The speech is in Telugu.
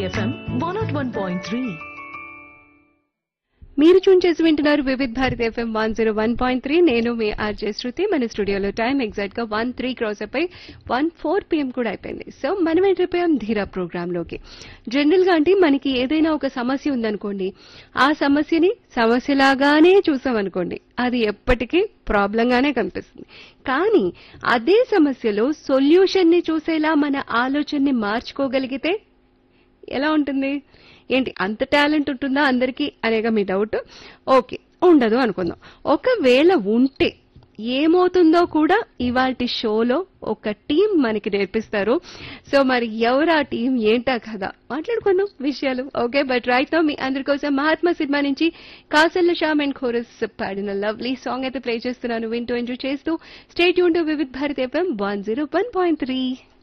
FM one nought one point three మీరు చూన్ చేసి వింటున్నారు Vividh Bharat FM one zero one point three నేను మీ ఆర్జే శృతి మన స్టూడియోలో టైం ఎగ్జాక్ట్ గా వన్ త్రీ క్రాస్ అయిపోయి వన్ ఫోర్ పిఎం కూడా అయిపోయింది సో మనం ఎంటర్పోయాం ధీరా ప్రోగ్రామ్ లోకి జనరల్ గా అంటే మనకి ఏదైనా ఒక సమస్య ఉందనుకోండి ఆ సమస్యని సమస్యలాగానే చూసామనుకోండి అది ఎప్పటికీ ప్రాబ్లం గానే కనిపిస్తుంది కానీ అదే సమస్యలో సొల్యూషన్ ని చూసేలా మన ఆలోచనని మార్చుకోగలిగితే ఎలా ఉంటుంది ఏంటి అంత టాలెంట్ ఉంటుందా అందరికీ అనేగా మీ డౌట్ ఓకే ఉండదు అనుకుందాం ఒకవేళ ఉంటే ఏమవుతుందో కూడా ఇవాల్టి షోలో ఒక టీం మనకి నేర్పిస్తారు సో మరి ఎవరు ఆ టీం ఏంటా కదా మాట్లాడుకుందాం విషయాలు ఓకే బట్ రైట్ నో మీ అందరి కోసం మహాత్మా సినిమా నుంచి కాసల్ల షామ్ అండ్ ఖోరస్ పాడిన లవ్లీ సాంగ్ అయితే ప్లే చేస్తున్నాను వింటూ ఎంజాయ్ చేస్తూ స్టేట్ యూన్ to Vividh Bharat FM one zero one point three